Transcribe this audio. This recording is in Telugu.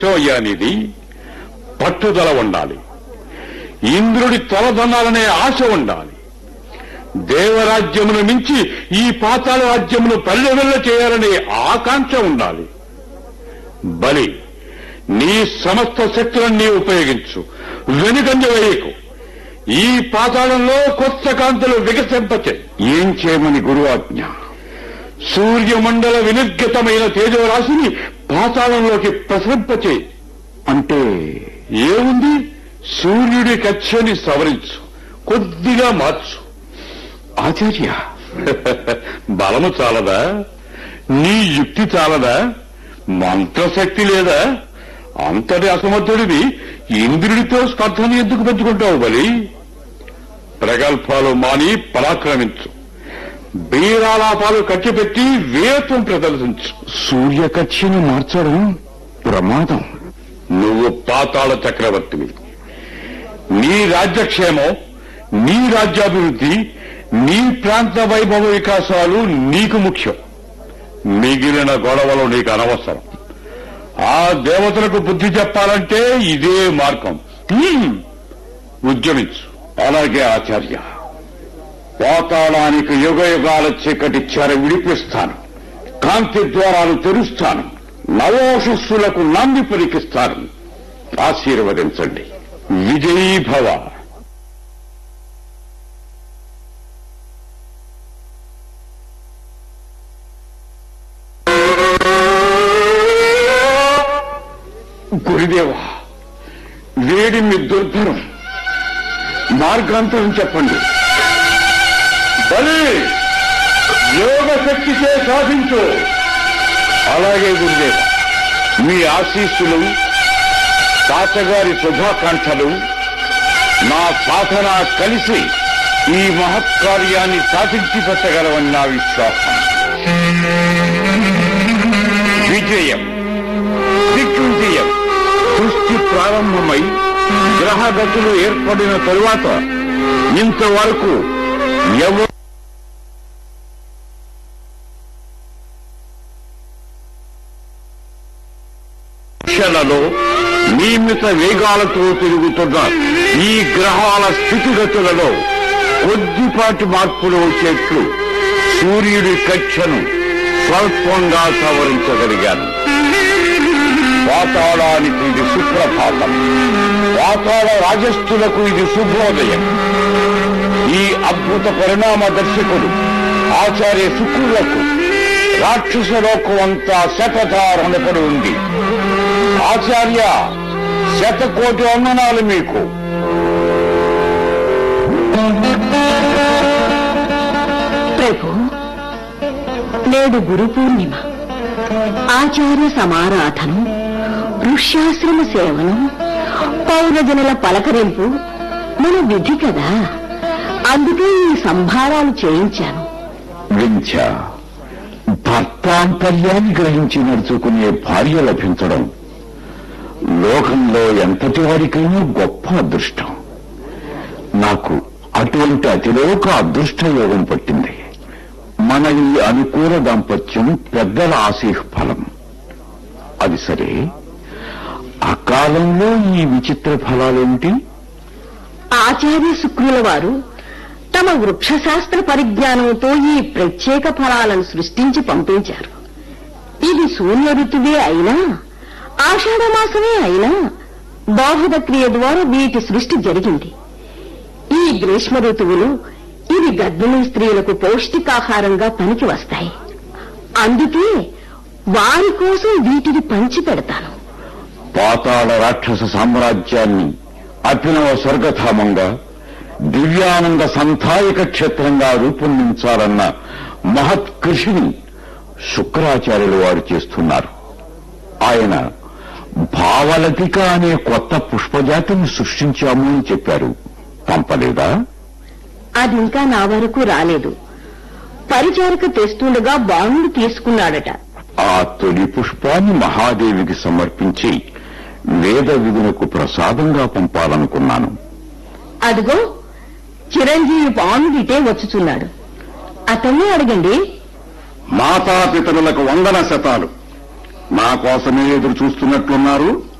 అనేది పట్టుదల ఉండాలి ఇంద్రుడి తొలదనాలనే ఆశ ఉండాలి దేవరాజ్యమును మించి ఈ పాతాళ రాజ్యమును పల్లెవెల్ల చేయాలనే ఆకాంక్ష ఉండాలి బలి నీ సమస్త శక్తులన్నీ ఉపయోగించు వెనుకంజ వేయకు ఈ పాతాళంలో కొత్త కాంతులు వికసింపచే ఏం చేయమని గురు ఆజ్ఞ సూర్యమండల వినిర్గతమైన తేజోరాశిని పాతాళంలోకి ప్రసరింపచే అంటే ఏముంది సూర్యుడి కక్షని సవరించు కొద్దిగా మార్చు ఆచార్య బలము చాలదా నీ యుక్తి చాలదా మంత్రశక్తి లేదా అంతటి అసమర్థుడివి ఇంద్రుడితో స్పర్ధని ఎందుకు పెంచుకుంటావు బలి ప్రగల్భాలు మాని పరాక్రమించు బీరాలాపాలు కట్టిపెట్టి వీరత్వం ప్రదర్శించు సూర్యకక్షని మార్చడం ప్రమాదం నువ్వు పాతాళ చక్రవర్తివి నీ రాజ్యక్షేమం నీ రాజ్యాభివృద్ధి నీ ప్రాంత వైభవ వికాసాలు నీకు ముఖ్యం మిగిలిన గొడవలు నీకు అనవసరం ఆ దేవతలకు బుద్ధి చెప్పాలంటే ఇదే మార్గం హ్మ్. ఉద్యమించు అలాగే ఆచార్య పాతాళానికి యుగ యుగాల చీకటి చెర విడిపిస్తాను కాంతి ద్వారాలు తెరుస్తాను నవోషస్సులకు నాంది పలికిస్తాను ఆశీర్వదించండి విజయీ భవ గురుదేవా వేడి మీ దుర్భరం మార్గాంతరం చెప్పండి బలి యోగ శక్తిచే సాధించు అలాగే గురుదేవ మీ ఆశీస్సులు తాతగారి శుభాకాంక్షలు నా సాధన కలిసి ఈ మహత్కార్యాన్ని సాధించి పెట్టగలవని నా విశ్వాసం విజయం దిగ్విజయం సృష్టి ప్రారంభమై గ్రహగతులు ఏర్పడిన తరువాత ఇంతవరకు ఎవరు క్షణలో నియమిత వేగాలతో తిరుగుతున్న ఈ గ్రహాల స్థితిగతులలో కొద్దిపాటి మార్పులు వచ్చేట్లు సూర్యుడి కక్షను స్వల్పంగా సవరించగలిగాను పాతాళానికి ఇది సుప్రభాతం పాతాళ రాజస్థులకు ఇది శుభోదయం ఈ అద్భుత పరిణామ దర్శకుడు ఆచార్య శుక్రులకు రాక్షస లోకం అంతా శతధారణపడి ఉంది ఆచార్య శతకోటి వందనాలు మీకు ప్రభు నేడు గురు పూర్ణిమ ఆచార్య సమారాధనం ఋష్యాశ్రమ సేవనం పౌరజనుల పలకరింపు మన విధి కదా అందుకే ఈ సంభారాలు చేయించాను వింధ్య భర్తాంతర్యాన్ని గ్రహించి నడుచుకునే భార్య లభించడం లోకంలో ఎంతటి వారికైనా గొప్ప అదృష్టం నాకు అటువంటి అతిలోక అదృష్ట యోగం పట్టింది మన ఈ అనుకూల దాంపత్యం పెద్దల ఆశీహ్ ఫలం అది సరే అకాలంలో ఈ విచిత్ర ఫలాలేంటి ఆచార్య శుక్రుల వారు తమ వృక్షశాస్త్ర పరిజ్ఞానంతో ఈ ప్రత్యేక ఫలాలను సృష్టించి పంపించారు ఇది శూన్య ఋతువే అయినా ఆషాఢ మాసమే అయినా బాహుద క్రియ ద్వారా వీటి సృష్టి జరిగింది ఈ గ్రీష్మ ఋతువులు ఇవి గర్భిణీ స్త్రీలకు పౌష్టికాహారంగా పనికి వస్తాయి అందుకే వారి కోసం వీటిని పంచి పెడతాను పాతాళ రాక్షస సామ్రాజ్యాన్ని అభినవ స్వర్గధామంగా దివ్యానంద సంధాయక క్షేత్రంగా రూపొందించాలన్న మహత్ కృషిని శుక్రాచార్యులు వారు చేస్తున్నారు ఆయన భావలతిక అనే కొత్త పుష్పజాతిని సృష్టించాము అని చెప్పారు పంపలేదా అది ఇంకా నా వరకు రాలేదు పరిచారక తెస్తుండగా బాణుడు తీసుకున్నాడట ఆ తొలి పుష్పాన్ని మహాదేవికి సమర్పించి వేద విధులకు ప్రసాదంగా పంపాలనుకున్నాను అదిగో చిరంజీవి బాణుడిటే వచ్చుచున్నాడు అతన్ని అడగండి మాతాపితరులకు వందన శతాలు నా కోసమే ఎదురు చూస్తున్నట్లున్నారు